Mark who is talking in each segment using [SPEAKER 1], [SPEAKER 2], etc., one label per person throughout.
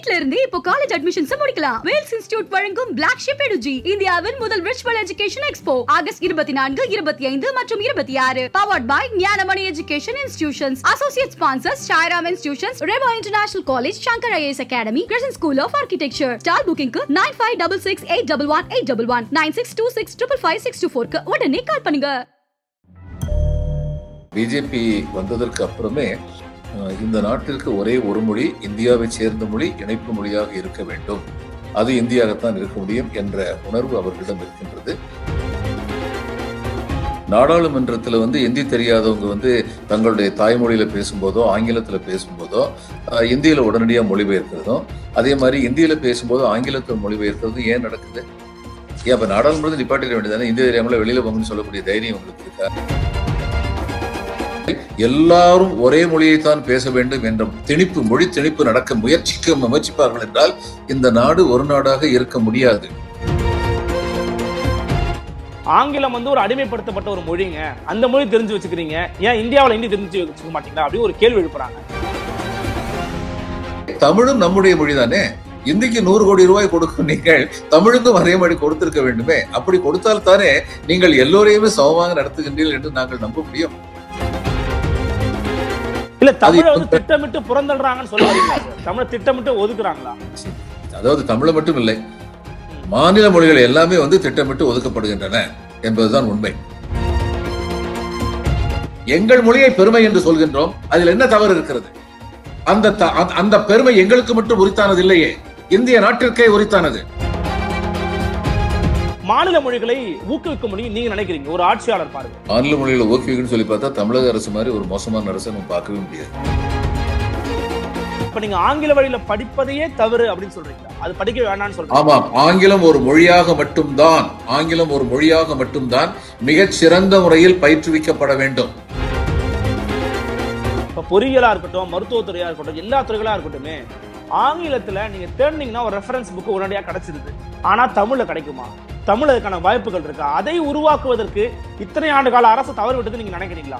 [SPEAKER 1] வீட்ல இருந்து இப்போ காலேஜ் அட்மிஷன்ஸ் முடிக்கலாம் வேல்ஸ் இன்ஸ்டிடியூட் வழங்கும் பிளாக் ஷிப் எடுஜி இந்தியாவின் முதல் விர்ச்சுவல் எஜுகேஷன் எக்ஸ்போ ஆகஸ்ட் இருபத்தி நான்கு இருபத்தி ஐந்து மற்றும் இருபத்தி ஆறு powered by Gnanamani education institutions associate sponsors Sairam institutions Revo international college Shankar IAS academy Krishnan school of architecture stall புக்கிங்க்கு nine five double six eight double one eight double one nine six two six triple five six two ஃபோர்க்கு உடனே call பண்ணுங்க
[SPEAKER 2] BJP வந்ததற்கு அப்புறமே அஹ், இந்த நாட்டிற்கு ஒரே ஒரு மொழி இந்தியாவை சேர்ந்த மொழி இணைப்பு மொழியாக இருக்க வேண்டும் அது இந்தியாகத்தான் இருக்க முடியும் என்ற உணர்வு அவர்களிடம் இருக்கின்றது நாடாளுமன்றத்தில் வந்து இந்தி தெரியாதவங்க வந்து தங்களுடைய தாய்மொழியில பேசும்போதோ ஆங்கிலத்தில் பேசும்போதோ அஹ், இந்தியில உடனடியாக மொழிபெயர்க்கிறதும் அதே மாதிரி இந்தியில பேசும்போது ஆங்கிலத்தில் மொழிபெயர்க்கிறதும் ஏன் நடக்குது ஏன் அப்ப நாடாளுமன்றத்தை நிப்பாட்டிட வேண்டியதானே இந்திய தெரியாமல வெளியில போங்கன்னு சொல்லக்கூடிய தைரியம் உங்களுக்கு இருக்கா எல்லாரும் ஒரே மொழியைத்தான் பேச வேண்டும் என்ற திணிப்பு மொழி திணிப்பு நடக்க முயற்சிக்க முயற்சிப்பார்கள் என்றால் இந்த நாடு ஒரு நாடாக இருக்க முடியாது
[SPEAKER 3] ஆங்கிலம் வந்து ஒரு அடிமைப்படுத்தப்பட்ட ஒரு மொழிங்க அந்த மொழி தெரிஞ்சு வச்சுக்கிறீங்க ஏன் இந்தியாவுல ஹிந்தி தெரிஞ்சு வச்சுக்க மாட்டீங்களா அப்படி ஒரு கேள்வி எழுப்புறாங்க
[SPEAKER 2] தமிழும் நம்முடைய மொழிதானே இந்திக்கு நூறு கோடி ரூபாய் கொடுக்கும் நீங்கள் தமிழுக்கும் அதே மாதிரி கொடுத்திருக்க வேண்டுமே அப்படி கொடுத்தால் தானே நீங்கள் எல்லோரையுமே சமமாக நடத்துகின்றீர்கள் என்று நாங்கள் நம்ப முடியும்
[SPEAKER 3] இல்ல தமிழை வந்து
[SPEAKER 2] இப்ப-
[SPEAKER 3] திட்டமிட்டு புறந்தள்ளுறாங்கன்னு சொல்ல வரீங்களா சார் தமிழை திட்டமிட்டு ஒதுக்குறாங்களா
[SPEAKER 2] அதாவது தமிழ் மட்டும் இல்லை மாநில மொழிகள் எல்லாமே வந்து திட்டமிட்டு ஒதுக்கப்படுகின்றன என்பதுதான் உண்மை எங்கள் மொழியை பெருமை என்று சொல்கின்றோம் அதில் என்ன தவறு இருக்கிறது அந்த த- அந்த- அந்த பெருமை எங்களுக்கு மட்டும் உரித்தானது இல்லையே இந்திய நாட்டிற்கே உரித்தானது
[SPEAKER 3] மாநில மொழிகளை ஊக்குவிக்க முடியும் நீங்க நினைக்கிறீங்க ஒரு ஆட்சியாளர் பாருங்க
[SPEAKER 2] மாநில மொழிகளை ஊக்குவிக்கணும்னு சொல்லி பார்த்தா தமிழக அரசு மாதிரி ஒரு மோசமான அரசை நம்ம பார்க்கவே முடியாது
[SPEAKER 3] இப்ப நீங்க ஆங்கில வழியில படிப்பதையே தவறு அப்படின்னு சொல்றீங்களா அது படிக்க வேண்டாம்னு சொல்றீங்க
[SPEAKER 2] ஆமாம் ஆங்கிலம் ஒரு மொழியாக மட்டும்தான் ஆங்கிலம் ஒரு மொழியாக மட்டும்தான் மிகச் சிறந்த முறையில் பயிற்றுவிக்கப்பட வேண்டும்
[SPEAKER 3] இப்ப பொறியியலா இருக்கட்டும் மருத்துவத்துறையா இருக்கட்டும் எல்லா துறைகளா இருக்கட்டுமே ஆங்கிலத்துல நீங்க தேர்ந்தீங்கன்னா ஒரு ரெஃபரன்ஸ் புக் உடனடியா கிடைச்சிருது ஆனா தமிழ்ல கிடைக்குமா தமிழ் அதுக்கான வாய்ப்புகள் இருக்கா அதை உருவாக்குவதற்கு இத்தனை ஆண்டு கால அரசு தவறு விட்டது நீங்க நினைக்கிறீங்களா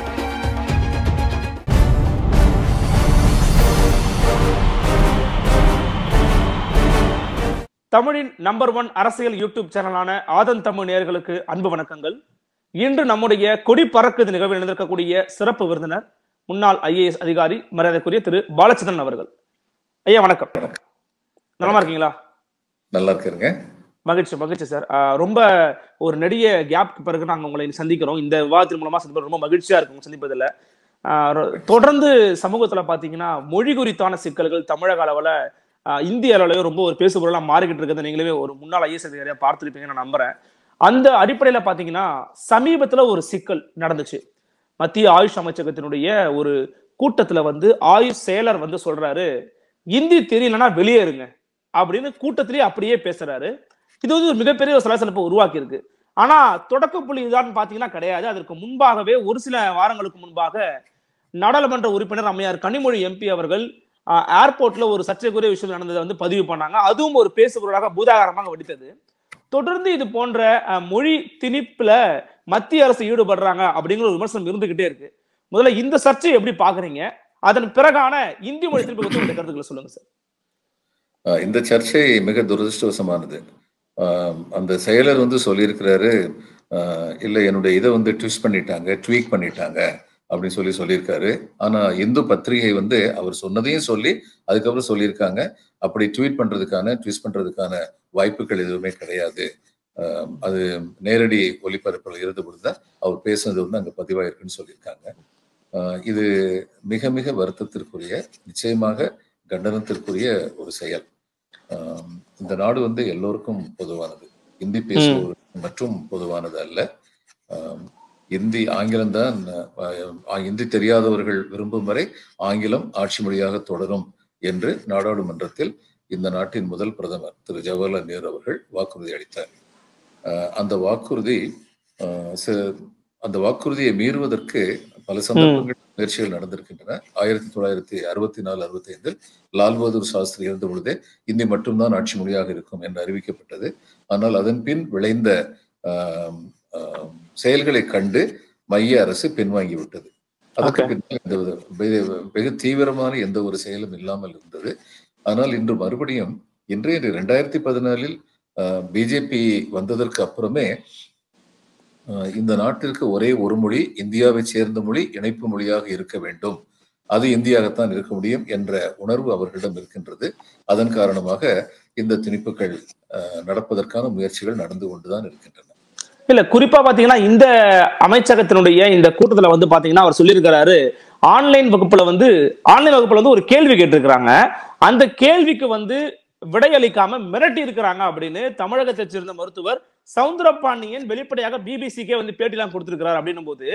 [SPEAKER 3] தமிழின் நம்பர் ஒன் அரசியல் யூடியூப் சேனலான ஆதன் தமிழ் நேயர்களுக்கு அன்பு வணக்கங்கள் இன்று நம்முடைய கொடி பறக்குது நிகழ்வில் இணைந்திருக்கக்கூடிய சிறப்பு விருந்தினர் முன்னாள் ஐஏஎஸ் அதிகாரி மரியாதைக்குரிய திரு பாலச்சந்திரன் அவர்கள் ஐயா வணக்கம் நலமா இருக்கீங்களா
[SPEAKER 2] நல்லா இருக்கிறேங்க
[SPEAKER 3] மகிழ்ச்சி மகிழ்ச்சி சார் ஆஹ் ரொம்ப ஒரு நெடிய கேப்க்கு பிறகு நாங்கள் உங்களை சந்திக்கிறோம் இந்த விவாதத்தின் மூலமா சந்திப்பது ரொம்ப மகிழ்ச்சியா இருக்கும் உங்களை சந்திப்பதில் ஆஹ் ரொ- தொடர்ந்து சமூகத்துல பாத்தீங்கன்னா மொழி குறித்தான சிக்கல்கள் தமிழக அளவுல ஆஹ் இந்திய அளவுலயே ரொம்ப ஒரு பேசுபொருளா மாறிக்கிட்டு இருக்கிறது நீங்களே ஒரு முன்னாள் ஐஎஸ் அதிகாரியா பார்த்துருப்பீங்கன்னு நான் நம்புறேன் அந்த அடிப்படையில பாத்தீங்கன்னா சமீபத்துல ஒரு சிக்கல் நடந்துச்சு மத்திய ஆயுஷ் அமைச்சகத்தினுடைய ஒரு கூட்டத்துல வந்து ஆயுஷ் செயலர் வந்து சொல்றாரு இந்தி தெரியலன்னா வெளியேறுங்க அப்படின்னு கூட்டத்திலேயே அப்படியே பேசுறாரு இது வந்து ஒரு மிகப்பெரிய ஒரு சலசலப்பை உருவாக்கி இருக்கு ஆனா தொடக்க புள்ளி இதுதான் பாத்தீங்கன்னா கிடையாது அதற்கு முன்பாகவே ஒரு சில வாரங்களுக்கு முன்பாக நாடாளுமன்ற உறுப்பினர் அம்மையார் கனிமொழி எம்பி அவர்கள் ஆஹ், ஏர்போர்ட்ல ஒரு சர்ச்சைக்குரிய விஷயம் நடந்ததை வந்து பதிவு பண்ணாங்க அதுவும் ஒரு பேசுபொருளாக பூதாகரமாக வெடித்தது தொடர்ந்து இது போன்ற ஆஹ், மொழி திணிப்புல மத்திய அரசு ஈடுபடுறாங்க அப்படிங்கிற ஒரு விமர்சனம் இருந்துகிட்டே இருக்கு முதல்ல இந்த சர்ச்சையை எப்படி பாக்குறீங்க அதன் பிறகான இந்தி மொழி திருப்பி பத்தி உங்களுடைய கருத்துக்களை சொல்லுங்க சார்
[SPEAKER 2] அஹ் இந்த சர்ச்சை மிக துரதிருஷ்டவசமானது அஹ் அந்த செயலர் வந்து சொல்லியிருக்கிறாரு அஹ் இல்லை என்னுடைய இதை வந்து ட்விஸ்ட் பண்ணிட்டாங்க ட்வீக் பண்ணிட்டாங்க அப்படின்னு சொல்லி சொல்லியிருக்காரு ஆனா இந்து பத்திரிகை வந்து அவர் சொன்னதையும் சொல்லி அதுக்கப்புறம் சொல்லியிருக்காங்க அப்படி ட்வீட் பண்றதுக்கான ட்விஸ்ட் பண்றதுக்கான வாய்ப்புகள் எதுவுமே கிடையாது அஹ் அது நேரடி ஒளிபரப்பில் இருந்த பொழுது அவர் பேசுனது வந்து அங்க பதிவாயிருக்குன்னு சொல்லியிருக்காங்க அஹ் இது மிக மிக வருத்தத்திற்குரிய நிச்சயமாக கண்டனத்திற்குரிய ஒரு செயல் ஆம், இந்த நாடு வந்து எல்லோருக்கும் பொதுவானது இந்தி பேசுபவர்கள் மற்றும் பொதுவானது அல்ல ஆம், இந்தி ஆங்கிலம்தான் அஹ், இந்தி தெரியாதவர்கள் விரும்பும் வரை ஆங்கிலம் ஆட்சி மொழியாக தொடரும் என்று நாடாளுமன்றத்தில் இந்த நாட்டின் முதல் பிரதமர் திரு ஜவஹர்லால் நேரு அவர்கள் வாக்குறுதி அளித்தார் அஹ், அந்த வாக்குறுதி அஹ், ச- அந்த வாக்குறுதியை மீறுவதற்கு பல சந்தர்ப்பங்கள் முயற்சிகள் நடந்திருக்கின்றன ஆயிரத்தி தொள்ளாயிரத்தி அறுபத்தி நாலு அறுபத்தி ஐந்தில் லால் பகதூர் சாஸ்திரி இருந்த பொழுதே இந்தி மட்டும்தான் ஆட்சி மொழியாக இருக்கும் என்று அறிவிக்கப்பட்டது ஆனால் அதன் பின் விளைந்த ஆம், ஆம், செயல்களை கண்டு மைய அரசு பின்வாங்கி விட்டது அதற்கு
[SPEAKER 3] Okay.
[SPEAKER 2] பின்னால் எந்த வித- வெகு- வெகு தீவிரமான எந்த ஒரு செயலும் இல்லாமல் இருந்தது ஆனால் இன்று மறுபடியும் இன்றைய ரெண்டாயிரத்தி பதினாலில் பிஜேபி வந்ததற்கு அப்புறமே அஹ், இந்த நாட்டிற்கு ஒரே ஒரு மொழி இந்தியாவை சேர்ந்த மொழி இணைப்பு மொழியாக இருக்க வேண்டும் அது இந்தியாகத்தான் இருக்க முடியும் என்ற உணர்வு அவர்களிடம் இருக்கின்றது அதன் காரணமாக இந்த திணிப்புகள் அஹ், நடப்பதற்கான முயற்சிகள் நடந்து கொண்டுதான் இருக்கின்றன
[SPEAKER 3] இல்ல குறிப்பா பாத்தீங்கன்னா இந்த அமைச்சகத்தினுடைய இந்த கூட்டத்துல வந்து பாத்தீங்கன்னா அவர் சொல்லியிருக்கிறாரு ஆன்லைன் வகுப்புல வந்து ஆன்லைன் வகுப்புல வந்து ஒரு கேள்வி கேட்டிருக்கிறாங்க அந்த கேள்விக்கு வந்து விடையளிக்காம மிரட்டி இருக்கிறாங்க அப்படின்னு தமிழகத்தை சேர்ந்த மருத்துவர் சவுந்தரபாண்டியன் வெளிப்படையாக பிபிசிக்கே வந்து பேட்டிலாம் கொடுத்திருக்கிறார் அப்படின்னும் போது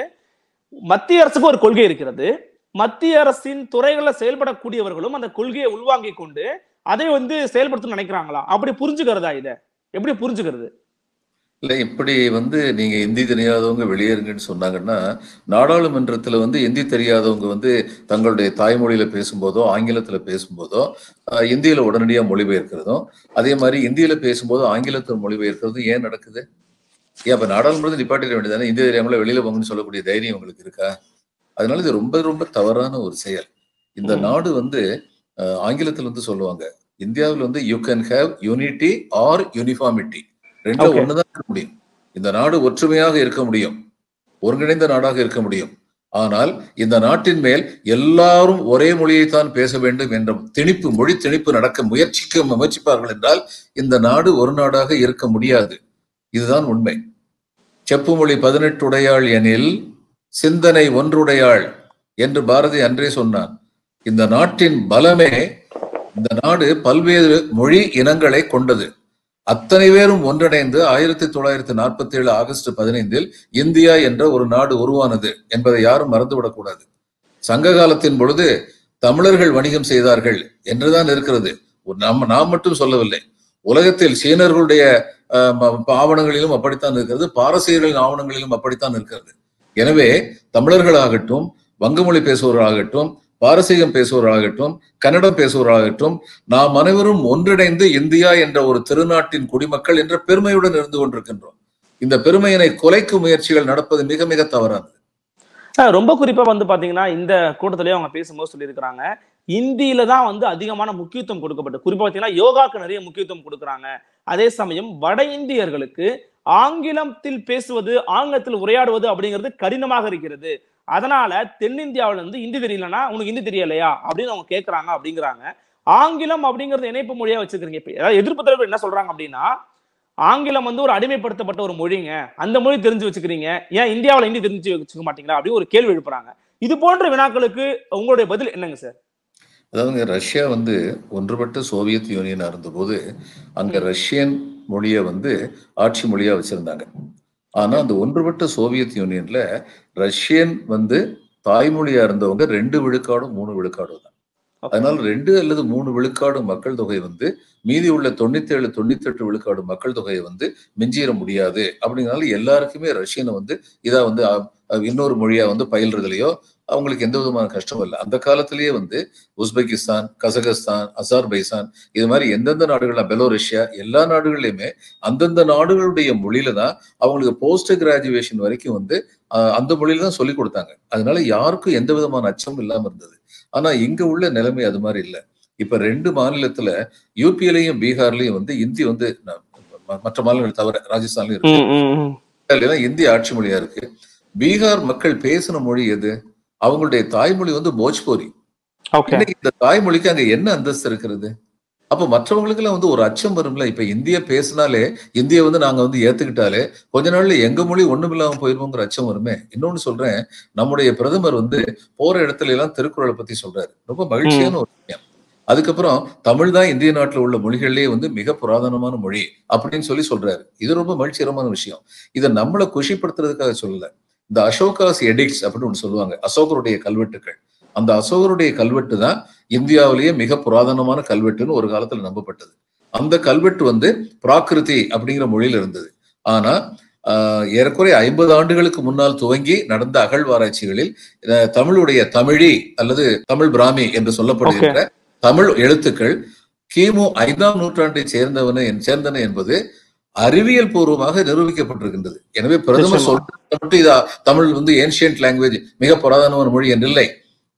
[SPEAKER 3] மத்திய அரசுக்கு ஒரு கொள்கை இருக்கிறது மத்திய அரசின் துறைகளில் செயல்படக்கூடியவர்களும் அந்த கொள்கையை உள்வாங்கிக் கொண்டு அதை வந்து செயல்படுத்தணும்னு நினைக்கிறாங்களா அப்படி புரிஞ்சுக்கிறதா இதை எப்படி புரிஞ்சுக்கிறது
[SPEAKER 2] இல்ல இப்படி வந்து நீங்க இந்தி தெரியாதவங்க வெளியேறுங்கன்னு சொன்னாங்கன்னா நாடாளுமன்றத்துல வந்து இந்தி தெரியாதவங்க வந்து தங்களுடைய தாய்மொழியில பேசும்போதோ ஆங்கிலத்துல பேசும்போதோ அஹ், இந்தியில உடனடியா மொழிபெயர்க்கிறதும் அதே மாதிரி இந்தியில பேசும்போது ஆங்கிலத்தில் மொழிபெயர்க்கிறதும் ஏன் நடக்குது ஏன் அப்ப நாடாளுமன்றத்தை நிப்பாட்டிட வேண்டியதானே இந்தி தெரியாமல வெளியில போங்கன்னு சொல்லக்கூடிய தைரியம் உங்களுக்கு இருக்கா அதனால இது ரொம்ப ரொம்ப தவறான ஒரு செயல் இந்த
[SPEAKER 3] ம்.
[SPEAKER 2] நாடு வந்து அஹ், ஆங்கிலத்துல வந்து சொல்லுவாங்க இந்தியாவில் வந்து you can have unity or uniformity ரெண்டுல
[SPEAKER 3] Okay.
[SPEAKER 2] ஒண்ணுதான் இருக்க முடியும் இந்த நாடு ஒற்றுமையாக இருக்க முடியும் ஒருங்கிணைந்த நாடாக இருக்க முடியும் ஆனால் இந்த நாட்டின் மேல் எல்லாரும் ஒரே மொழியைத்தான் பேச வேண்டும் என்ற திணிப்பு மொழி திணிப்பு நடக்க முயற்சிக்க முயற்சிப்பார்கள் என்றால் இந்த நாடு ஒரு நாடாக இருக்க முடியாது இதுதான் உண்மை செப்பு மொழி பதினெட்டுடையாள் எனில் சிந்தனை ஒன்றுடையாள் என்று பாரதி அன்றே சொன்னான் இந்த நாட்டின் பலமே இந்த நாடு பல்வேறு மொழி இனங்களை கொண்டது அத்தனை பேரும் ஒன்றிணைந்து ஆயிரத்தி தொள்ளாயிரத்தி நாற்பத்தி ஏழு ஆகஸ்ட் பதினைந்தில் இந்தியா என்ற ஒரு நாடு உருவானது என்பதை யாரும் மறந்துவிடக் கூடாது சங்க காலத்தின் பொழுது தமிழர்கள் வணிகம் செய்தார்கள் என்றுதான் இருக்கிறது ஒரு நம்ம நாம் மட்டும் சொல்லவில்லை உலகத்தில் சீனர்களுடைய அஹ், ம- ஆவணங்களிலும் அப்படித்தான் இருக்கிறது பாரசீகர்களின் ஆவணங்களிலும் அப்படித்தான் இருக்கிறது எனவே தமிழர்களாகட்டும் வங்கமொழி பேசுபவர்களாகட்டும் பாரசீகம் பேசுபவர்களாகட்டும் கன்னடம் பேசுபவர்களாகட்டும் நாம் அனைவரும் ஒன்றிணைந்து இந்தியா என்ற ஒரு திருநாட்டின் குடிமக்கள் என்ற பெருமையுடன் இருந்து கொண்டிருக்கின்றோம் இந்த பெருமையினை குலைக்கும் முயற்சிகள் நடப்பது மிக மிக தவறானது
[SPEAKER 3] ஆஹ் ரொம்ப குறிப்பா வந்து பாத்தீங்கன்னா இந்த கூட்டத்திலேயே அவங்க பேசும்போது சொல்லியிருக்கிறாங்க இந்தியில தான் வந்து அதிகமான முக்கியத்துவம் கொடுக்கப்பட்டு குறிப்பா பாத்தீங்கன்னா யோகாக்கு நிறைய முக்கியத்துவம் கொடுக்குறாங்க அதே சமயம் வட இந்தியர்களுக்கு ஆங்கிலத்தில் பேசுவது ஆங்கிலத்தில் உரையாடுவது அப்படிங்கிறது கடினமாக இருக்கிறது அதனால தென்னிந்தியாவுல இருந்து இந்தி தெரியலனா உனக்கு இந்தி தெரியலையா அப்படின்னு அவங்க கேட்கறாங்க அப்படிங்கிறாங்க ஆங்கிலம் அப்படிங்கறது இணைப்பு மொழியா வச்சுக்கிறீங்க இப்ப ஏதாவது எதிர்ப்பு தலைவர் என்ன சொல்றாங்க அப்படின்னா ஆங்கிலம் வந்து ஒரு அடிமைப்படுத்தப்பட்ட ஒரு மொழிங்க அந்த மொழி தெரிஞ்சு வச்சுக்கிறீங்க ஏன் இந்தியாவுல இந்தி தெரிஞ்சு வச்சுக்க மாட்டீங்களா அப்படின்னு ஒரு கேள்வி எழுப்புறாங்க இது போன்ற வினாக்களுக்கு உங்களுடைய பதில் என்னங்க சார்
[SPEAKER 2] அதாவதுங்க ரஷ்யா வந்து ஒன்றுபட்ட சோவியத் யூனியனா இருந்தபோது அங்க ரஷ்யன் மொழியை வந்து ஆட்சி மொழியா வச்சிருந்தாங்க ஆனா அந்த ஒன்றுபட்ட சோவியத் யூனியன்ல ரஷ்யன் வந்து தாய்மொழியா இருந்தவங்க ரெண்டு விழுக்காடும் மூணு விழுக்காடும் தான் அதனால ரெண்டு அல்லது மூணு விழுக்காடு மக்கள் தொகை வந்து மீதி உள்ள தொண்ணூத்தி ஏழு தொண்ணூத்தி எட்டு விழுக்காடு மக்கள் தொகையை வந்து மிஞ்சிட முடியாது அப்படிங்கறனால எல்லாருக்குமே ரஷ்யனை வந்து இதா வந்து அ- அ- இன்னொரு மொழியா வந்து பயில்றதுலயோ அவங்களுக்கு எந்த விதமான கஷ்டமும் இல்லை அந்த காலத்திலேயே வந்து உஸ்பெகிஸ்தான் கசகஸ்தான் அசார்பைசான் இது மாதிரி எந்தெந்த நாடுகள் பெலோரஷ்யா எல்லா நாடுகள்லயுமே அந்தந்த நாடுகளுடைய மொழியில தான் அவங்களுக்கு போஸ்ட் கிராஜுவேஷன் வரைக்கும் வந்து அஹ், அந்த மொழியில தான் சொல்லி கொடுத்தாங்க அதனால யாருக்கும் எந்த விதமான அச்சமும் இல்லாம இருந்தது ஆனா இங்க உள்ள நிலைமை அது மாதிரி இல்லை இப்ப ரெண்டு மாநிலத்துல யூபியிலையும் பீகார்லயும் வந்து இந்தி வந்து ந- ம- மற்ற மாநிலங்கள் தவிர ராஜஸ்தான்லயும் இருக்கு பீகார்ல தான் இந்தி ஆட்சி மொழியா இருக்கு பீகார் மக்கள் பேசின மொழி எது அவங்களுடைய தாய்மொழி வந்து போஜ்பூரி
[SPEAKER 3] ஓகே
[SPEAKER 2] இன்னைக்கு இந்த தாய்மொழிக்கு அங்க என்ன அந்தஸ்து இருக்கிறது அப்ப மற்றவங்களுக்கு எல்லாம் வந்து ஒரு அச்சம் வரும்ல இப்ப இந்திய பேசினாலே இந்திய வந்து நாங்க வந்து ஏத்துக்கிட்டாலே கொஞ்ச நாள்ல எங்க மொழி ஒண்ணும் இல்லாம போயிருமோங்கிற அச்சம் வருமே இன்னொன்னு சொல்றேன் நம்முடைய பிரதமர் வந்து போற இடத்துல எல்லாம் திருக்குறளை பத்தி சொல்றாரு ரொம்ப மகிழ்ச்சியான ஒரு விஷயம் அதுக்கப்புறம் தமிழ் தான் இந்திய நாட்டுல உள்ள மொழிகள்லயே வந்து மிக புராதனமான மொழி அப்படின்னு சொல்லி சொல்றாரு இது ரொம்ப மகிழ்ச்சிகரமான விஷயம் இதை நம்மளை குஷிப்படுத்துறதுக்காக சொல்லல இந்த அசோகாஸ் எடிக்ட்ஸ் அப்படின்னு ஒன்று சொல்லுவாங்க அசோகருடைய கல்வெட்டுகள் அந்த அசோகருடைய கல்வெட்டு தான் இந்தியாவிலேயே மிக புராதனமான கல்வெட்டுன்னு ஒரு காலத்துல நம்பப்பட்டது அந்த கல்வெட்டு வந்து பிராகிருதி அப்படிங்கிற மொழியில இருந்தது ஆனா ஆஹ், ஏறக்குறைய ஐம்பது ஆண்டுகளுக்கு முன்னால் துவங்கி நடந்த அகழ்வாராய்ச்சிகளில் அஹ், தமிழுடைய தமிழி அல்லது தமிழ் பிராமி என்று சொல்லப்படுகின்ற தமிழ் எழுத்துக்கள் கிமு ஐந்தாம் நூற்றாண்டை சேர்ந்தவன சேர்ந்தன என்பது அறிவியல் பூர்வமாக நிரூபிக்கப்பட்டிருக்கின்றது எனவே பிரதமர்
[SPEAKER 3] நிச்சயமா.
[SPEAKER 2] சொல்றது மட்டும் இதா தமிழ் வந்து ஏன்ஷியன்ட் லாங்குவேஜ் மிக புராதனமான மொழி என்றில்லை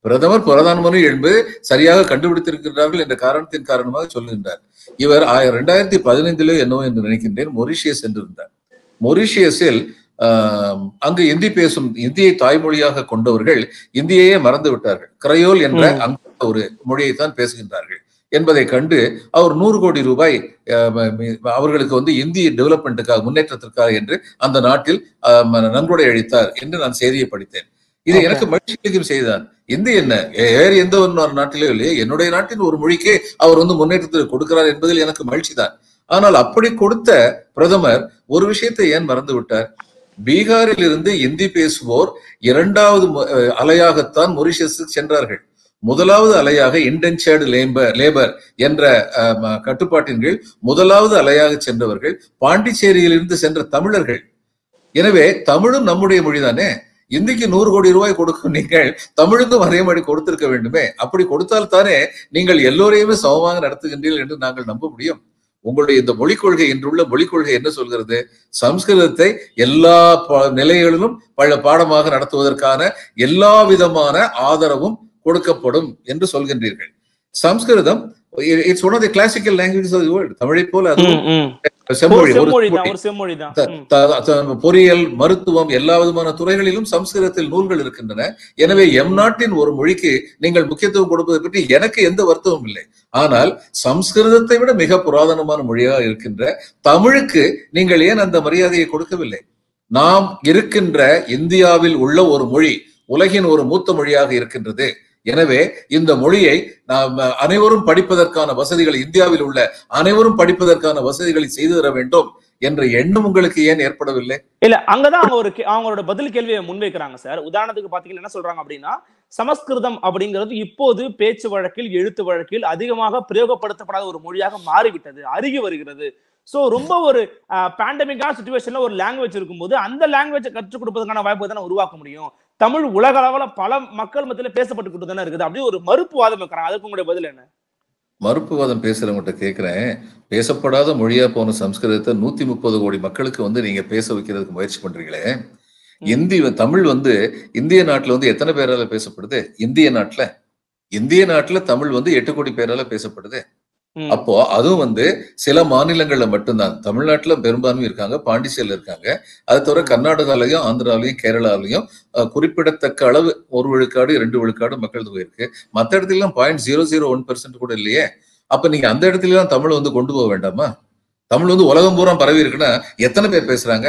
[SPEAKER 2] பிரதமர் பிரதானமന്ത്രி என்பது சரியாக கண்டுபிடித்திருக்கிறார்கள் என்ற காரணத்தின் காரணமாக சொல்லுகின்றார் இவர் ஆயிரம் ரெண்டாயிரத்தி பதினைந்திலோ என்னவோ என்று நினைக்கின்றேன் மொரிஷியஸ் சென்றிருந்தார் மொரிஷியஸில் ஆஹ், அங்கு இந்தி பேசும் இந்தியை தாய்மொழியாக கொண்டவர்கள் இந்தியையே மறந்து விட்டார்கள் கிரையோல் என்ற
[SPEAKER 3] ம்.
[SPEAKER 2] அங்க ஒரு மொழியைத்தான் பேசுகின்றார்கள் என்பதை கண்டு அவர் நூறு கோடி ரூபாய் ஆஹ், ம- ம- அவர்களுக்கு வந்து இந்திய டெவலப்மெண்ட்டுக்காக முன்னேற்றத்திற்காக என்று அந்த நாட்டில் ஆஹ், ம- நன்கொடை அளித்தார் என்று நான் செய்தியை படித்தேன் இது
[SPEAKER 3] Okay.
[SPEAKER 2] எனக்கு மகிழ்ச்சி அளிக்கும் செய்தான் இந்தி என்ன வே- வேறு எந்த ஒரு நாட்டிலோ இல்லையே என்னுடைய நாட்டின் ஒரு மொழிக்கே அவர் வந்து முன்னேற்றத்தை கொடுக்கிறார் என்பதில் எனக்கு மகிழ்ச்சி தான் ஆனால் அப்படி கொடுத்த பிரதமர் ஒரு விஷயத்தை ஏன் மறந்து விட்டார் பீகாரில் இருந்து இந்தி பேசுவோர் இரண்டாவது மு- அஹ் அலையாகத்தான் மொரிஷியஸுக்கு சென்றார்கள் முதலாவது அலையாக இன்டென்சர்டு லேபர் லேபர் என்ற அஹ், ம- கட்டுப்பாட்டின் கீழ் முதலாவது அலையாக சென்றவர்கள் பாண்டிச்சேரியிலிருந்து சென்ற தமிழர்கள் எனவே தமிழும் நம்முடைய மொழிதானே இந்திக்கு நூறு கோடி ரூபாய் கொடுக்கும் நீங்கள் தமிழுக்கும் அதே மாதிரி கொடுத்திருக்க வேண்டுமே அப்படி கொடுத்தால் தானே நீங்கள் எல்லோரையுமே சமமாக நடத்துகின்றீர்கள் என்று நாங்கள் நம்ப முடியும் உங்களுடைய இந்த மொழிக் கொள்கை இன்றுள்ள மொழிக் கொள்கை என்ன சொல்கிறது சம்ஸ்கிருதத்தை எல்லா ப- நிலைகளிலும் பல பாடமாக நடத்துவதற்கான எல்லா விதமான ஆதரவும் கொடுக்கப்படும் என்று சொல்கின்றீர்கள் Samskritam it's one of the classical language of the world தமிழை போல அதுவும்
[SPEAKER 3] ம், ம். ஒரு
[SPEAKER 2] செம்மொழி ஒரு
[SPEAKER 3] செம்மொழி தான்
[SPEAKER 2] செம்மொழி.
[SPEAKER 3] ஒரு செம்மொழி தான்
[SPEAKER 2] த-
[SPEAKER 3] ம்.
[SPEAKER 2] த- த- பொறியியல் மருத்துவம் எல்லா விதமான துறைகளிலும் சம்ஸ்கிருதத்தில் நூல்கள் இருக்கின்றன எனவே எம் நாட்டின் ஒரு மொழிக்கு நீங்கள் முக்கியத்துவம் கொடுப்பதை பற்றி எனக்கு எந்த வருத்தமும் இல்லை ஆனால் சம்ஸ்கிருதத்தை விட மிக புராதனமான மொழியாக இருக்கின்ற தமிழுக்கு நீங்கள் ஏன் அந்த மரியாதையை கொடுக்கவில்லை நாம் இருக்கின்ற இந்தியாவில் உள்ள ஒரு மொழி உலகின் ஒரு மூத்த மொழியாக இருக்கின்றது எனவே இந்த மொழியை நாம் அனைவரும் படிப்பதற்கான வசதிகள் இந்தியாவில் உள்ள அனைவரும் படிப்பதற்கான வசதிகளை செய்து தர வேண்டும் என்ற எண்ணம் உங்களுக்கு ஏன் ஏற்படவில்லை
[SPEAKER 3] இல்ல அங்கதான் அவங்க ஒரு கே- அவங்களோட பதில் கேள்வியை முன்வைக்கிறாங்க சார் உதாரணத்துக்கு பாத்தீங்கன்னா என்ன சொல்றாங்க அப்படின்னா சமஸ்கிருதம் அப்படிங்கிறது இப்போது பேச்சு வழக்கில் எழுத்து வழக்கில் அதிகமாக பிரயோகப்படுத்தப்படாத ஒரு மொழியாக மாறிவிட்டது அருகி வருகிறது சோ ரொம்ப ஒரு பேண்டமிக்கான சுச்சுவேஷன்ல ஒரு லாங்குவேஜ் இருக்கும்போது அந்த லாங்குவேஜை கற்றுக் கொடுப்பதற்கான வாய்ப்பு தானே உருவாக்க முடியும் தமிழ் உலக அளவுல பல மக்கள் மத்தியில பேசப்பட்டு தானே இருக்குது அப்படி ஒரு மறுப்பு வாதம் வைக்கிறாங்க அதுக்கு உங்களுடைய பதில் என்ன
[SPEAKER 2] மறுப்புவாதம் பேசுறவங்ககிட்ட கேட்கிறேன் பேசப்படாத மொழியா போன சம்ஸ்கிருதத்தை நூத்தி முப்பது கோடி மக்களுக்கு வந்து நீங்க பேச வைக்கிறதுக்கு முயற்சி பண்றீங்களே இந்தி வ- தமிழ் வந்து இந்திய நாட்டுல வந்து எத்தனை பேரால பேசப்படுது இந்திய நாட்டுல இந்திய நாட்டுல தமிழ் வந்து எட்டு கோடி பேரால பேசப்படுது
[SPEAKER 3] ம்.
[SPEAKER 2] அப்போ அதுவும் வந்து சில மாநிலங்கள்ல மட்டும்தான் தமிழ்நாட்டுல பெரும்பான்மை இருக்காங்க பாண்டிச்சேரியில இருக்காங்க அது தவிர கர்நாடகாலையும் ஆந்திராலையும் கேரளாலையும் அஹ், குறிப்பிடத்தக்க அளவு ஒரு விழுக்காடு இரண்டு விழுக்காடு மக்கள் தொகை இருக்கு மத்த இடத்துல எல்லாம் பாயிண்ட் ஜீரோ ஜீரோ ஒன் கூட இல்லையே அப்ப நீங்க அந்த இடத்துல எல்லாம் தமிழ் வந்து கொண்டு போக வேண்டாமா தமிழ் வந்து உலகம் பூரா பரவி இருக்குன்னா எத்தனை பேர் பேசுறாங்க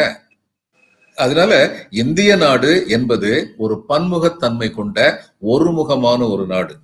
[SPEAKER 2] அதனால இந்திய நாடு என்பது ஒரு பன்முகத்தன்மை கொண்ட ஒருமுகமான ஒரு நாடு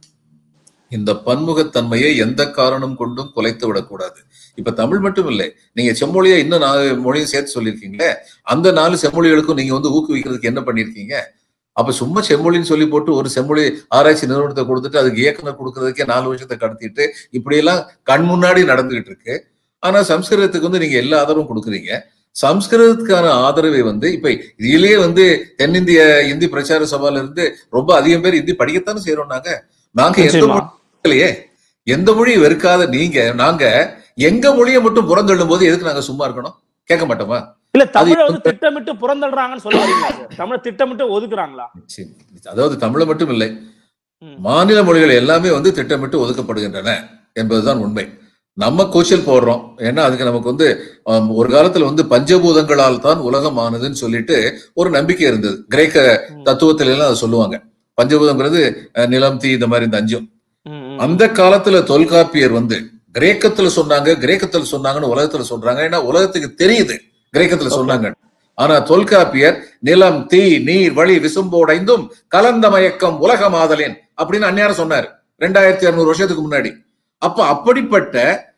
[SPEAKER 2] இந்த பன்முகத்தன்மையை எந்த காரணம் கொண்டும் குலைத்து விடக்கூடாது இப்ப தமிழ் மட்டும் இல்லை நீங்க செம்மொழியை இன்னும் நாலு மொழியும் சேர்த்து சொல்லியிருக்கீங்களே அந்த நாலு செம்மொழிகளுக்கும் நீங்க வந்து ஊக்குவிக்கிறதுக்கு என்ன பண்ணிருக்கீங்க அப்ப சும்மா செம்மொழின்னு சொல்லி போட்டு ஒரு செம்மொழி ஆராய்ச்சி நிறுவனத்தை கொடுத்துட்டு அதுக்கு இயக்குனர் கொடுக்கறதுக்கே நாலு வருஷத்தை கடத்திட்டு இப்படியெல்லாம் கண் முன்னாடி நடந்துகிட்டு இருக்கு ஆனா சம்ஸ்கிருதத்துக்கு வந்து நீங்க எல்லா ஆதரவும் கொடுக்குறீங்க சம்ஸ்கிருதத்துக்கான ஆதரவை வந்து இப்ப இதிலேயே வந்து தென்னிந்திய இந்தி பிரச்சார சபால இருந்து ரொம்ப அதிகம் பேர் இந்தி படிக்கத்தானே செய்யறோம் நாங்க நாங்க எந்த
[SPEAKER 3] நிச்சயமா.
[SPEAKER 2] மொழி வெறுக்கலையே எந்த மொழியை வெறுக்காத நீங்க நாங்க எங்க மொழியை மட்டும் புறந்தள்ளும் போது எதுக்கு நாங்க சும்மா இருக்கணும் கேட்க மாட்டோமா
[SPEAKER 3] இல்ல தமிழை
[SPEAKER 2] அது
[SPEAKER 3] வந்து திட்டமிட்டு புறந்தள்ளுறாங்கன்னு சொல்ல வரீங்களா சார் தமிழை திட்டமிட்டு ஒதுக்குறாங்களா
[SPEAKER 2] சரி. அதாவது தமிழை மட்டும் இல்லை
[SPEAKER 3] ம்.
[SPEAKER 2] மாநில மொழிகள் எல்லாமே வந்து திட்டமிட்டு ஒதுக்கப்படுகின்றன என்பதுதான் உண்மை நம்ம கூச்சல் போடுறோம் ஏன்னா அதுக்கு நமக்கு வந்து ஆம், ஒரு காலத்துல வந்து பஞ்சபூதங்களால் தான் உலகம் ஆனதுன்னு சொல்லிட்டு ஒரு நம்பிக்கை இருந்தது கிரேக்க
[SPEAKER 3] ம்.
[SPEAKER 2] தத்துவத்தில எல்லாம் அதை சொல்லுவாங்க பஞ்சபூதங்கிறது அஹ், நிலம் தீ இந்த மாதிரி இந்த அஞ்சும்
[SPEAKER 3] ம், ம்.
[SPEAKER 2] அந்த காலத்துல தொல்காப்பியர் வந்து கிரேக்கத்துல சொன்னாங்க கிரேக்கத்துல சொன்னாங்கன்னு உலகத்துல சொல்றாங்க ஏன்னா உலகத்துக்கு தெரியுது கிரேக்கத்துல
[SPEAKER 3] Okay.
[SPEAKER 2] சொன்னாங்க ஆனா தொல்காப்பியர் நிலம் தீ நீர் வழி விசும்போடைந்தும் கலந்த மயக்கம் உலகமாதலேன் அப்படின்னு அந்நியாரம் சொன்னார் ரெண்டாயிரத்தி இருநூறு வருஷத்துக்கு முன்னாடி அப்ப அப்படிப்பட்ட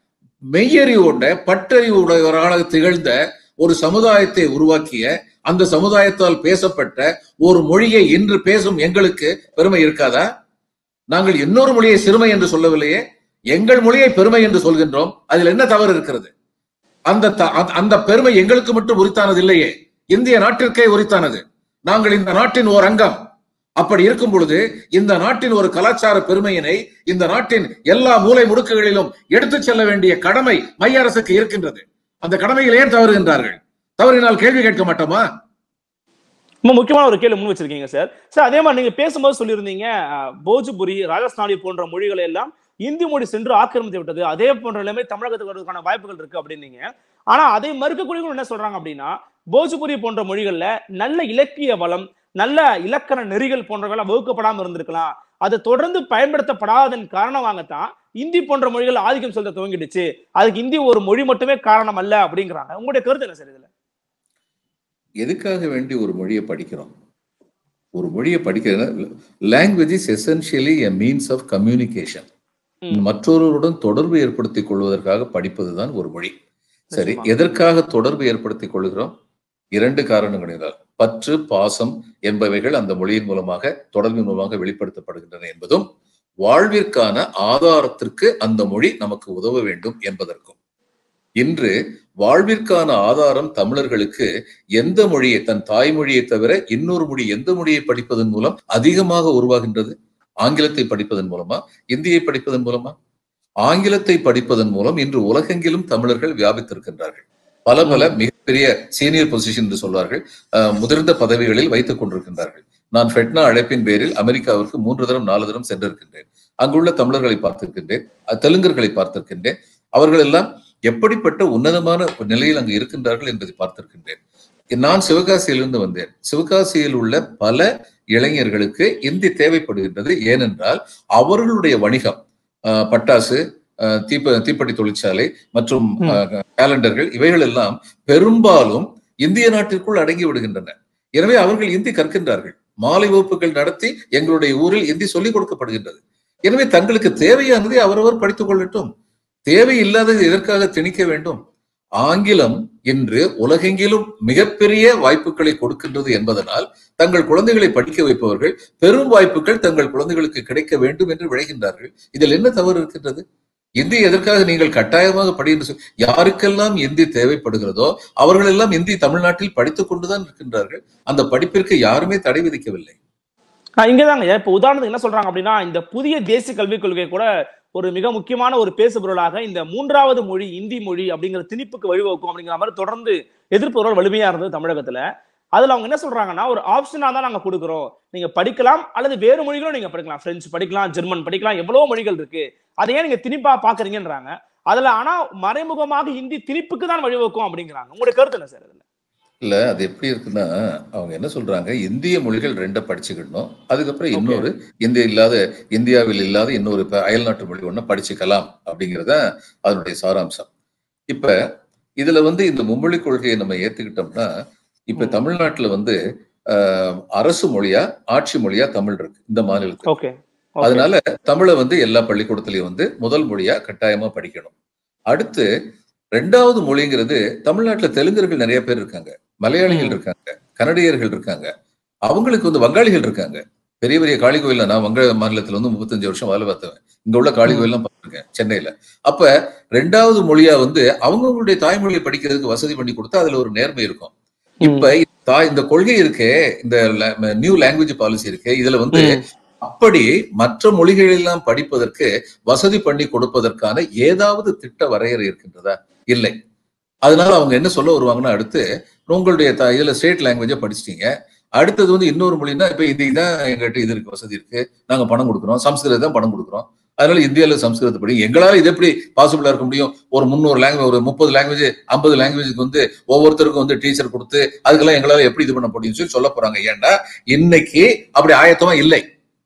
[SPEAKER 2] மெய்யறிவோட பட்டறிவு உடையவராக திகழ்ந்த ஒரு சமுதாயத்தை உருவாக்கிய அந்த சமுதாயத்தால் பேசப்பட்ட ஒரு மொழியை இன்று பேசும் எங்களுக்கு பெருமை இருக்காதா நாங்கள் இன்னொரு மொழியை சிறுமை என்று சொல்லவில்லையே எங்கள் மொழியை பெருமை என்று சொல்கின்றோம் அதில் என்ன தவறு இருக்கிறது அந்த த- அந்த- அந்த பெருமை எங்களுக்கு மட்டும் உரித்தானது இல்லையே இந்திய நாட்டிற்கே உரித்தானது நாங்கள் இந்த நாட்டின் ஓர் அங்கம் அப்படி இருக்கும் பொழுது இந்த நாட்டின் ஒரு கலாச்சார பெருமையினை இந்த நாட்டின் எல்லா மூலை முடுக்குகளிலும் எடுத்துச் செல்ல வேண்டிய கடமை மைய அரசுக்கு இருக்கின்றது அந்த கடமையில் ஏன் தவறுகின்றார்கள் தவறினால் கேள்வி கேட்க மாட்டோமா
[SPEAKER 3] ரொம்ப முக்கியமான ஒரு கேள்வி முன் வச்சிருக்கீங்க சார் சார் அதே மாதிரி நீங்க பேசும்போது சொல்லியிருந்தீங்க அஹ், போஜ்புரி ராஜஸ்தானி போன்ற மொழிகளை எல்லாம் இந்தி மொழி சென்று ஆக்கிரமித்து விட்டது அதே போன்ற நிலைமை தமிழகத்துக்கு வருவதற்கான வாய்ப்புகள் இருக்கு அப்படின்னீங்க ஆனா அதை மறுக்கக்கூடியவங்க என்ன சொல்றாங்க அப்படின்னா போஜ்புரி போன்ற மொழிகள்ல நல்ல இலக்கிய வளம் நல்ல இலக்கண நெறிகள் போன்றவெல்லாம் வகுக்கப்படாம இருந்திருக்கலாம் அது தொடர்ந்து பயன்படுத்தப்படாததன் காரணமாகத்தான் இந்தி போன்ற மொழிகள் ஆதிக்கம் செலுத்த துவங்கிடுச்சு அதுக்கு இந்தி ஒரு மொழி மட்டுமே காரணம் அல்ல அப்படிங்கிறாங்க உங்களுடைய கருத்து என்ன சார் இதுல
[SPEAKER 2] எதுக்காக வேண்டி ஒரு மொழியை படிக்கிறோம் ஒரு மொழியை படிக்கிற language is essentially a means of communication
[SPEAKER 3] ம்.
[SPEAKER 2] மற்றொருவருடன் தொடர்பு ஏற்படுத்திக் கொள்வதற்காக படிப்பதுதான் ஒரு மொழி சரி
[SPEAKER 3] நிச்சயமா.
[SPEAKER 2] எதற்காக தொடர்பு ஏற்படுத்திக் கொள்கிறோம் இரண்டு காரணங்களினால் பற்று பாசம் என்பவைகள் அந்த மொழியின் மூலமாக தொடர்பின் மூலமாக வெளிப்படுத்தப்படுகின்றன என்பதும் வாழ்விற்கான ஆதாரத்திற்கு அந்த மொழி நமக்கு உதவ வேண்டும் என்பதற்கும் இன்று வாழ்விற்கான ஆதாரம் தமிழர்களுக்கு எந்த மொழியை தன் தாய்மொழியை தவிர இன்னொரு மொழி எந்த மொழியை படிப்பதன் மூலம் அதிகமாக உருவாகின்றது ஆங்கிலத்தை படிப்பதன் மூலமா இந்தியை படிப்பதன் மூலமா ஆங்கிலத்தை படிப்பதன் மூலம் இன்று உலகெங்கிலும் தமிழர்கள் வியாபித்திருக்கின்றார்கள் பல பல மிகப்பெரிய சீனியர் பொசிஷன் என்று சொல்வார்கள் அஹ், முதிர்ந்த பதவிகளில் வைத்துக் கொண்டிருக்கின்றார்கள் நான் ஃபெட்னா அழைப்பின் பேரில் அமெரிக்காவிற்கு மூன்று தரம் நாலு தரம் சென்றிருக்கின்றேன் அங்குள்ள தமிழர்களை பார்த்திருக்கின்றேன் அஹ், தெலுங்கர்களை பார்த்திருக்கின்றேன் அவர்கள் எல்லாம் எப்படிப்பட்ட உன்னதமான நிலையில் அங்கு இருக்கின்றார்கள் என்பதை பார்த்திருக்கின்றேன் நான் சிவகாசியிலிருந்து வந்தேன் சிவகாசியில் உள்ள பல இளைஞர்களுக்கு இந்தி தேவைப்படுகின்றது ஏனென்றால் அவர்களுடைய வணிகம் அஹ், பட்டாசு அஹ், தீப்ப தீப்பெட்டி தொழிற்சாலை மற்றும்
[SPEAKER 3] ம்.
[SPEAKER 2] அஹ், கேலண்டர்கள் இவைகள் எல்லாம் பெரும்பாலும் இந்திய நாட்டிற்குள் அடங்கி விடுகின்றன எனவே அவர்கள் இந்தி கற்கின்றார்கள் மாலை வகுப்புகள் நடத்தி எங்களுடைய ஊரில் இந்தி சொல்லிக் கொடுக்கப்படுகின்றது எனவே தங்களுக்கு தேவையானதை அவரவர் படித்துக் கொள்ளட்டும் தேவை இல்லாதது எதற்காக திணிக்க வேண்டும் ஆங்கிலம் இன்று உலகெங்கிலும் மிகப்பெரிய வாய்ப்புகளை கொடுக்கின்றது என்பதனால் தங்கள் குழந்தைகளை படிக்க வைப்பவர்கள் பெரும் வாய்ப்புகள் தங்கள் குழந்தைகளுக்கு கிடைக்க வேண்டும் என்று விளைகின்றார்கள் இதில் என்ன தவறு இருக்கின்றது இந்தி எதற்காக நீங்கள் கட்டாயமாக படி என்று சொல் யாருக்கெல்லாம் இந்தி தேவைப்படுகிறதோ அவர்கள் எல்லாம் இந்தி தமிழ்நாட்டில் படித்துக் கொண்டுதான் இருக்கின்றார்கள் அந்த படிப்பிற்கு யாருமே தடை விதிக்கவில்லை
[SPEAKER 3] ஆஹ் இங்கதாங்க இப்ப உதாரணத்துக்கு என்ன சொல்றாங்க அப்படின்னா இந்த புதிய தேசிய கல்விக் கொள்கை கூட ஒரு மிக முக்கியமான ஒரு பேசுபொருளாக இந்த மூன்றாவது மொழி இந்தி மொழி அப்படிங்கிற திணிப்புக்கு வழிவகுக்கும் அப்படிங்கிற மாதிரி தொடர்ந்து எதிர்ப்பு குரல் வலிமையா இருந்தது தமிழகத்துல அதுல அவங்க என்ன சொல்றாங்கன்னா ஒரு ஆப்ஷனா தான் நாங்க கொடுக்குறோம் நீங்க படிக்கலாம் அல்லது வேறு மொழிகளும் நீங்க படிக்கலாம் பிரெஞ்சு படிக்கலாம் ஜெர்மன் படிக்கலாம் எவ்வளவு மொழிகள் இருக்கு அதை ஏன் நீங்க திணிப்பா பாக்குறீங்கன்றாங்க அதுல ஆனா மறைமுகமாக ஹிந்தி திணிப்புக்கு தான் வழிவகுக்கும் அப்படிங்கிறாங்க உங்களுடைய கருத்து என்ன சார் இதுல
[SPEAKER 2] இல்ல அது எப்படி இருக்குன்னா அவங்க என்ன சொல்றாங்க இந்திய மொழிகள் ரெண்டை படிச்சுக்கிடணும் அதுக்கப்புறம் இன்னொரு இந்திய இல்லாத இந்தியாவில் இல்லாத இன்னொரு இப்ப அயல்நாட்டு மொழி ஒண்ணு படிச்சுக்கலாம் அப்படிங்கறத அதனுடைய சாராம்சம் இப்ப இதுல வந்து இந்த மும்மொழி கொள்கையை நம்ம ஏத்துக்கிட்டோம்னா இப்ப
[SPEAKER 3] ம்.
[SPEAKER 2] தமிழ்நாட்டுல வந்து ஆஹ், அரசு மொழியா ஆட்சி மொழியா தமிழ் இருக்கு இந்த மாநிலத்துல
[SPEAKER 3] ஓகே
[SPEAKER 2] அதனால தமிழை வந்து எல்லா பள்ளிக்கூடத்திலயும் வந்து முதல் மொழியா கட்டாயமா படிக்கணும் அடுத்து ரெண்டாவது மொழிங்கிறது தமிழ்நாட்டுல தெலுங்கர்கள் நிறைய பேர் இருக்காங்க மலையாளிகள்
[SPEAKER 3] ம்.
[SPEAKER 2] இருக்காங்க கனடியர்கள் இருக்காங்க அவங்களுக்கு வந்து வங்காளிகள் இருக்காங்க பெரிய பெரிய காளி கோயில்ல நான் வங்க மாநிலத்துல வந்து முப்பத்தஞ்சு வருஷம் வேலை பார்த்தவன் இங்க உள்ள காளி
[SPEAKER 3] ம்.
[SPEAKER 2] கோயில்லாம் பார்த்திருக்கேன் சென்னையில அப்ப ரெண்டாவது மொழியா வந்து அவங்கவுங்களுடைய தாய்மொழியை படிக்கிறதுக்கு வசதி பண்ணி கொடுத்தா அதுல ஒரு நேர்மை இருக்கும் இப்ப தா- இந்த கொள்கை இருக்கே இந்த நியூ லாங்குவேஜ் பாலிசி இருக்கே இதுல வந்து
[SPEAKER 3] ம்.
[SPEAKER 2] அப்படி மற்ற மொழிகள் எல்லாம் படிப்பதற்கு வசதி பண்ணி கொடுப்பதற்கான ஏதாவது திட்ட வரையறை இருக்கின்றதா இல்லை அதனால அவங்க என்ன சொல்ல வருவாங்கன்னா அடுத்து உங்களுடைய த- இதுல ஸ்டேட் லாங்குவேஜை படிச்சிட்டீங்க அடுத்தது வந்து இன்னொரு மொழின்னா இப்ப இதுதான் எங்ககிட்ட இது இருக்கு வசதி இருக்கு நாங்க பணம் கொடுக்குறோம் சம்ஸ்கிருதம் தான் பணம் கொடுக்குறோம் அதனால இந்தியால சம்ஸ்கிருதத்தை படி எங்களால இது எப்படி பாசிபிளா இருக்க முடியும் ஒரு முந்நூறு லாங்குவேஜ் ஒரு முப்பது லாங்குவேஜ் ஐம்பது லாங்குவேஜுக்கு வந்து ஒவ்வொருத்தருக்கும் வந்து டீச்சர் கொடுத்து அதுக்கெல்லாம் எங்களால எப்படி இது பண்ண முடியும்னு சொல்லி சொல்ல போறாங்க ஏன்டா இன்னைக்கு அப்படி ஆயத்தமா இல்லை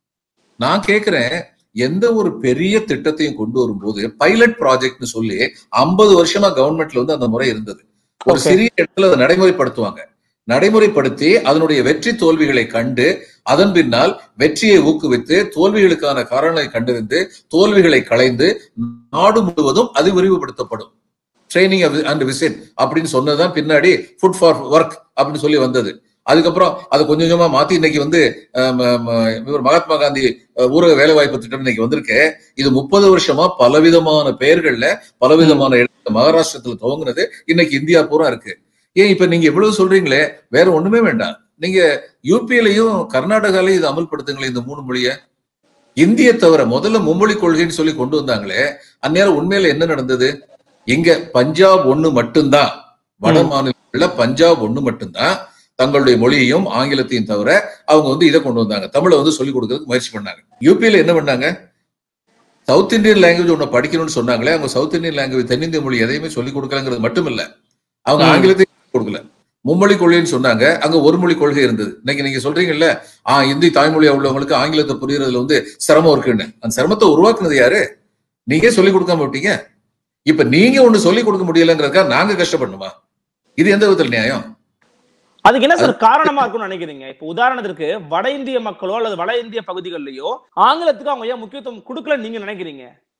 [SPEAKER 2] நான் கேக்குறேன் எந்த ஒரு பெரிய திட்டத்தையும் கொண்டு வரும்போது பைலட் ப்ராஜெக்ட்னு சொல்லி ஐம்பது வருஷமா கவர்மெண்ட்ல வந்து அந்த முறை இருந்தது ஒரு
[SPEAKER 3] Okay.
[SPEAKER 2] சிறிய இடத்துல அதை நடைமுறைப்படுத்துவாங்க நடைமுறைப்படுத்தி அதனுடைய வெற்றி தோல்விகளை கண்டு அதன் பின்னால் வெற்றியை ஊக்குவித்து தோல்விகளுக்கான காரணங்களை கண்டறிந்து தோல்விகளை களைந்து நாடு முழுவதும் அது விரிவுபடுத்தப்படும் ட்ரைனிங் அண்ட் விசிட் அப்படின்னு சொன்னதுதான் பின்னாடி ஃபுட் ஃபார் ஒர்க் அப்படின்னு சொல்லி வந்தது அதுக்கப்புறம் அதை கொஞ்சம் கொஞ்சமா மாத்தி இன்னைக்கு வந்து ஆம், ஆம், இவர் மகாத்மா காந்தி அஹ், ஊரக வேலைவாய்ப்பு திட்டம் இன்னைக்கு வந்திருக்கு இது முப்பது வருஷமா பலவிதமான பெயர்கள்ல பலவிதமான இடத்துல மகாராஷ்டிரத்துல துவங்குனது இன்னைக்கு இந்தியா பூரா இருக்கு ஏன் இப்ப நீங்க இவ்வளவு சொல்றீங்களே வேற ஒண்ணுமே வேண்டாம் நீங்க யூபியிலையும் கர்நாடகாலையும் இதை அமல்படுத்துங்களேன் இந்த மூணு மொழிய இந்திய தவிர முதல்ல மும்மொழி கொள்கைன்னு சொல்லி கொண்டு வந்தாங்களே அந்நேரம் உண்மையில என்ன நடந்தது இங்க பஞ்சாப் ஒண்ணு மட்டும்தான் வட
[SPEAKER 3] ம்.
[SPEAKER 2] மாநிலங்கள்ல பஞ்சாப் ஒண்ணு மட்டும்தான் தங்களுடைய மொழியையும் ஆங்கிலத்தையும் தவிர அவங்க வந்து இதை கொண்டு வந்தாங்க தமிழை வந்து சொல்லிக் கொடுக்கறதுக்கு முயற்சி பண்ணாங்க யூபியில என்ன பண்ணாங்க சவுத் இந்தியன் லாங்குவேஜ் ஒன்று படிக்கணும்னு சொன்னாங்களே அவங்க சவுத் இந்தியன் லாங்குவேஜ் தென்னிந்திய மொழி எதையுமே சொல்லிக் கொடுக்கலங்கிறது மட்டும் இல்ல அவங்க
[SPEAKER 3] ம்.
[SPEAKER 2] ஆங்கிலத்தையும் சொல்லிக் கொடுக்கல மும்மொழி கொள்கைன்னு சொன்னாங்க அங்க ஒரு மொழி கொள்கை இருந்தது இன்னைக்கு நீங்க சொல்றீங்கல்ல ஆ இந்தி தாய்மொழியா உள்ளவங்களுக்கு ஆங்கிலத்தை புரியறதுல வந்து சிரமம் இருக்குன்னு அந்த சிரமத்தை உருவாக்குனது யாரு நீங்க சொல்லிக் கொடுக்காம விட்டீங்க இப்ப நீங்க ஒண்ணு சொல்லிக் கொடுக்க முடியலங்கிறதுக்காக நாங்க கஷ்டப்படணுமா இது எந்த விதத்தில் நியாயம்
[SPEAKER 3] அதுக்கு என்ன சார் காரணமா இருக்கும்னு நினைக்கிறீங்க இப்ப உதாரணத்திற்கு வட இந்திய மக்களோ அல்லது வட இந்திய பகுதிகளிலேயோ ஆங்கிலத்துக்கு அவங்க ஏன் முக்கியத்துவம் கொடுக்கலன்னு நீங்க நினைக்கிறீங்க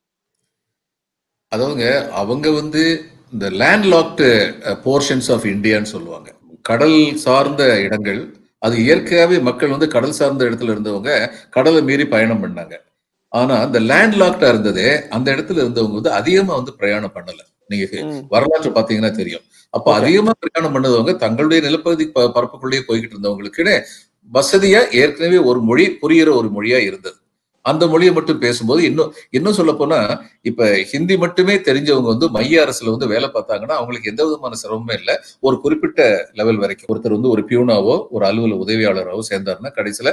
[SPEAKER 2] அதாவதுங்க அவங்க வந்து இந்த லேண்ட் லாக்டு போர்ஷன்ஸ் ஆஃப் இந்தியான்னு சொல்லுவாங்க கடல் சார்ந்த இடங்கள் அது இயற்கையாவே மக்கள் வந்து கடல் சார்ந்த இடத்துல இருந்தவங்க கடலை மீறி பயணம் பண்ணாங்க ஆனா இந்த லேண்ட் லாக்டா இருந்ததே அந்த இடத்துல இருந்தவங்க வந்து அதிகமா வந்து பிரயாணம் பண்ணல நீங்க
[SPEAKER 3] ம்.
[SPEAKER 2] வரலாற்று பாத்தீங்கன்னா தெரியும் அப்ப
[SPEAKER 3] Okay.
[SPEAKER 2] அதிகமா பிரயாணம் பண்ணதவங்க தங்களுடைய நிலப்பகுதி ப- பரப்புக்குள்ளேயே போய்கிட்டு இருந்தவங்களுக்குன்னு வசதியா ஏற்கனவே ஒரு மொழி புரியிற ஒரு மொழியா இருந்தது அந்த மொழியை மட்டும் பேசும்போது இன்னும் இன்னும் சொல்ல போனா இப்ப ஹிந்தி மட்டுமே தெரிஞ்சவங்க வந்து மைய அரசுல வந்து வேலை பார்த்தாங்கன்னா அவங்களுக்கு எந்த விதமான சிரமமே இல்லை ஒரு குறிப்பிட்ட லெவல் வரைக்கும் ஒருத்தர் வந்து ஒரு பியூனாவோ ஒரு அலுவலக உதவியாளராவோ சேர்ந்தாருன்னா கடைசியில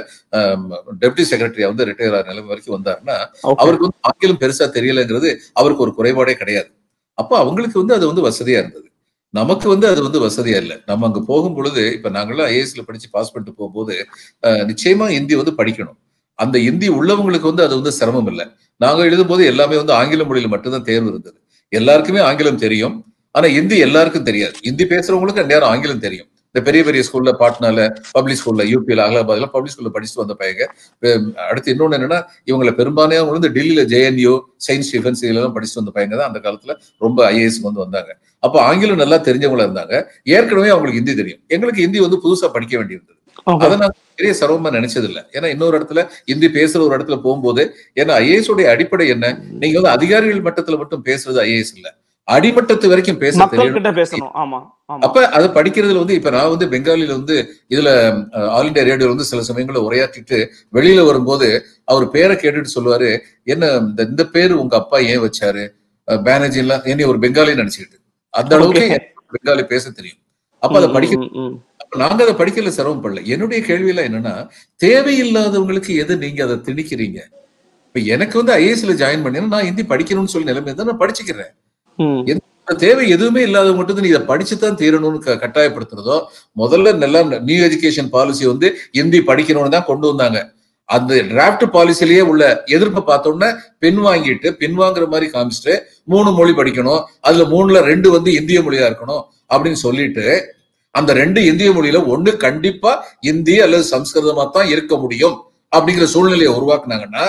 [SPEAKER 2] டெப்டி செக்ரட்டரியா வந்து ரிட்டையர் ஆகிற நிலைமை வரைக்கும் வந்தாருன்னா
[SPEAKER 3] Okay.
[SPEAKER 2] அவருக்கு வந்து ஆங்கிலம் பெருசா தெரியலங்கிறது அவருக்கு ஒரு குறைபாடே கிடையாது அப்போ அவங்களுக்கு வந்து அது வந்து வசதியா இருந்தது நமக்கு வந்து அது வந்து வசதியா இல்லை நம்ம அங்க போகும் பொழுது இப்ப நாங்கெல்லாம் ஐஏஎஸ்ல படிச்சு பாஸ் பண்ணிட்டு போகும்போது அஹ், நிச்சயமா ஹிந்தி வந்து படிக்கணும் அந்த ஹிந்தி உள்ளவங்களுக்கு வந்து அது வந்து சிரமம் இல்லை நாங்க எழுதும் போது எல்லாமே வந்து ஆங்கில மொழியில மட்டும்தான் தேர்வு இருந்தது எல்லாருக்குமே ஆங்கிலம் தெரியும் ஆனா ஹிந்தி எல்லாருக்கும் தெரியாது ஹிந்தி பேசுறவங்களுக்கு நேரம் ஆங்கிலம் தெரியும் இந்த பெரிய பெரிய ஸ்கூல்ல பாட்னால பப்ளிக் ஸ்கூல்ல யூபியில் அகலாபாத்ல பப்ளிக் ஸ்கூல்ல படிச்சுட்டு வந்த பையங்க அஹ் அடுத்து இன்னொன்னு என்னன்னா இவங்களை பெரும்பாலானவங்க வந்து டெல்லியில ஜேஎன்யூ செயின்ட் ஸ்டீஃபன்ஸ் இதெல்லாம் படிச்சுட்டு வந்த பையங்க தான் அந்த காலத்துல ரொம்ப ஐஏஎஸ் வந்து வந்தாங்க அப்போ ஆங்கிலம் நல்லா தெரிஞ்சவங்களா இருந்தாங்க ஏற்கனவே அவங்களுக்கு ஹிந்தி தெரியும் எங்களுக்கு ஹிந்தி வந்து புதுசா படிக்க வேண்டியிருந்தது
[SPEAKER 3] Okay.
[SPEAKER 2] அதை நான் பெரிய சிரமமா நினைச்சது இல்ல ஏன்னா இன்னொரு இடத்துல ஹிந்தி பேசுற ஒரு இடத்துல போகும்போது ஏன்னா ஐஏஎஸ் உடைய அடிப்படை என்ன நீங்க வந்து அதிகாரிகள் மட்டத்துல மட்டும் பேசுறது ஐஏஎஸ் இல்ல அடிமட்டத்து வரைக்கும் பேச
[SPEAKER 3] மக்கள்
[SPEAKER 2] தெரியணும்
[SPEAKER 3] கிட்ட பேசணும் ஆமா ஆமா
[SPEAKER 2] அப்ப அதை படிக்கிறதுல வந்து இப்ப நான் வந்து பெங்காலில வந்து இதுல அஹ், ஆல் இந்தியா ரேடியோல வந்து சில சமயங்கள்ல உரையாற்றிட்டு வெளியில வரும்போது அவர் பேரை கேட்டுட்டு சொல்லுவாரு என்ன இந்த இந்த பேரு உங்க அப்பா ஏன் வச்சாரு அஹ், பானர்ஜி எல்லாம் என்னை ஒரு பெங்காலி நினைச்சுக்கிட்டு அந்த அளவுக்கு
[SPEAKER 3] Okay.
[SPEAKER 2] எனக்கு பெங்காலி பேச தெரியும் அப்ப அதை படிக்க
[SPEAKER 3] ம், ம், ம்.
[SPEAKER 2] அப்ப நாங்க அதை படிக்கல சிரமப்படல என்னுடைய கேள்வி எல்லாம் என்னன்னா தேவையில்லாதவங்களுக்கு எது நீங்க அதை திணிக்கிறீங்க இப்ப எனக்கு வந்து ஐஏஎஸ்ல ஜாயின் பண்ணி நான் ஹிந்தி படிக்கணும்னு சொல்லி நிலைமை இருந்தா நான் படிச்சுக்கிறேன்
[SPEAKER 3] ம்.
[SPEAKER 2] அந்த தேவை எதுவுமே இல்லாதவங்க மட்டும் நீ இதை படிச்சுதான் தீரணும்னு க- கட்டாயப்படுத்துறதோ முதல்ல நல்லா நியூ எஜுகேஷன் பாலிசி வந்து ஹிந்தி படிக்கணும்னு தான் கொண்டு வந்தாங்க அந்த டிராஃப்ட் பாலிசிலேயே உள்ள எதிர்ப்பை பார்த்தோன்னே பின் வாங்கிட்டு பின் வாங்குற மாதிரி காமிச்சிட்டு மூணு மொழி படிக்கணும் அதுல மூணுல ரெண்டு வந்து இந்திய மொழியா இருக்கணும் அப்படின்னு சொல்லிட்டு அந்த ரெண்டு இந்திய மொழியில ஒண்ணு கண்டிப்பா இந்தி அல்லது சம்ஸ்கிருதமா தான் இருக்க முடியும் அப்படிங்கிற சூழ்நிலையை உருவாக்குனாங்கன்னா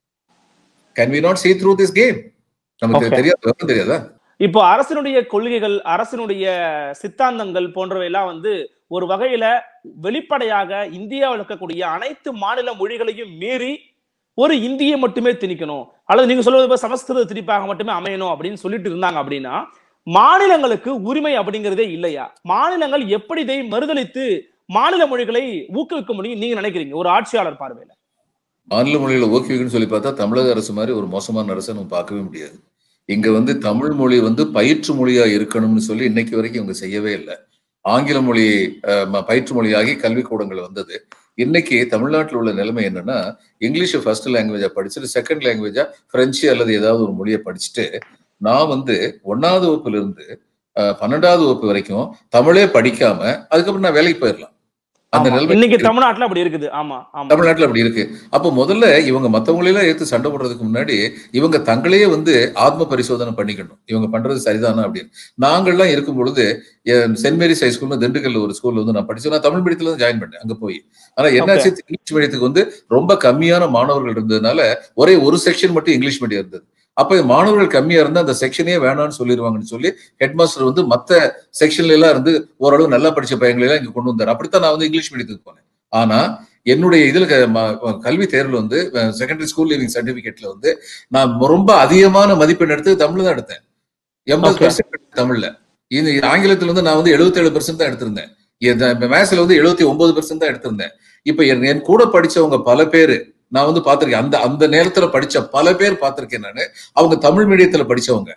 [SPEAKER 2] can we not see through this game நமக்கு
[SPEAKER 3] Okay.
[SPEAKER 2] தெரியாது விவரம் தெரியாதா
[SPEAKER 3] இப்போ அரசினுடைய கொள்கைகள் அரசினுடைய சித்தாந்தங்கள் போன்றவை எல்லாம் வந்து ஒரு வகையில வெளிப்படையாக இந்தியாவில் இருக்கக்கூடிய அனைத்து மாநில மொழிகளையும் மீறி ஒரு இந்தியை மட்டுமே திணிக்கணும் அல்லது நீங்க சொல்வது போல சமஸ்கிருத திணிப்பாக மட்டுமே அமையணும் அப்படின்னு சொல்லிட்டு இருந்தாங்க அப்படின்னா மாநிலங்களுக்கு உரிமை அப்படிங்கிறதே இல்லையா மாநிலங்கள் எப்படி இதை மறுதளித்து மாநில மொழிகளை ஊக்குவிக்க முடியும் நீங்க நினைக்கிறீங்க ஒரு ஆட்சியாளர் பார்வையில
[SPEAKER 2] மாநில மொழியில ஊக்குவிக்கணும்னு சொல்லி பார்த்தா தமிழக அரசு மாதிரி ஒரு மோசமான அரசை நம்ம பார்க்கவே முடியாது இங்க வந்து தமிழ் மொழி வந்து பயிற்று மொழியா இருக்கணும்னு சொல்லி இன்னைக்கு வரைக்கும் இவங்க செய்யவே இல்லை ஆங்கில மொழி அஹ், ம- பயிற்று மொழியாகி கல்விக்கூடங்கள் வந்தது இன்னைக்கு தமிழ்நாட்டில் உள்ள நிலைமை என்னன்னா இங்கிலீஷ் ஃபர்ஸ்ட் லாங்குவேஜா படிச்சுட்டு செகண்ட் லாங்குவேஜா பிரெஞ்சு அல்லது ஏதாவது ஒரு மொழியை படிச்சுட்டு நான் வந்து ஒன்னாவது வகுப்புல இருந்து அஹ், பன்னெண்டாவது வகுப்பு வரைக்கும் தமிழே படிக்காம அதுக்கப்புறம் நான் வேலைக்கு போயிடலாம் அந்த
[SPEAKER 3] ஆமா.
[SPEAKER 2] நிலைமை
[SPEAKER 3] இன்னைக்கு தமிழ்நாட்டுல அப்படி இருக்குது ஆமா ஆமா
[SPEAKER 2] தமிழ்நாட்டுல அப்படி இருக்கு அப்போ முதல்ல இவங்க மத்தவங்களெல்லாம் ஏத்து சண்டை போடுறதுக்கு முன்னாடி இவங்க தங்களையே வந்து ஆத்ம பரிசோதனை பண்ணிக்கணும் இவங்க பண்றது சரிதானா அப்படின்னு நாங்கள்லாம் இருக்கும் பொழுது என் சென்ட் மேரிஸ் ஹை ஸ்கூல்னு திண்டுக்கல்ல ஒரு ஸ்கூல்ல வந்து நான் படிச்சேன் நான் தமிழ் மீடியத்துல தான் ஜாயின் பண்ணேன் அங்க போய் ஆனா என்னாச்சு இங்கிலீஷ் மீடியத்துக்கு வந்து ரொம்ப கம்மியான மாணவர்கள் இருந்ததுனால ஒரே ஒரு செக்ஷன் மட்டும் இங்கிலீஷ் மீடியம் இருந்தது அப்ப மாணவர்கள் கம்மியா இருந்தா அந்த செக்ஷனே வேணாம்னு சொல்லிடுவாங்கன்னு சொல்லி ஹெட் மாஸ்டர் வந்து மத்த செக்ஷன்ல எல்லாம் இருந்து ஓரளவு நல்லா படிச்ச பையங்களை எல்லாம் இங்க கொண்டு வந்தார் அப்படித்தான் நான் வந்து இங்கிலீஷ் மீடியத்துக்கு போனேன் ஆனா என்னுடைய இதுல க- ம- கல்வி தேர்வுல வந்து செகண்டரி ஸ்கூல் லிவிங் சர்டிபிகேட்ல வந்து நான் ரொம்ப அதிகமான மதிப்பெண் எடுத்து தமிழ் தான் எடுத்தேன் எண்பது
[SPEAKER 3] Okay.
[SPEAKER 2] பெர்சென்ட் தமிழ்ல இந்த ஆங்கிலத்துல வந்து நான் வந்து 77% பெர்சென்ட் தான் எடுத்திருந்தேன் மேத்ஸ்ல வந்து எழுபத்தி ஒன்பது பெர்சென்ட் தான் எடுத்திருந்தேன் இப்ப என் என் கூட படிச்சவங்க பல பேரு நான் வந்து பார்த்திருக்கேன் அந்த அந்த நேரத்துல படிச்ச பல பேர் பார்த்திருக்கேன் நானு அவங்க தமிழ் மீடியத்துல படிச்சவங்க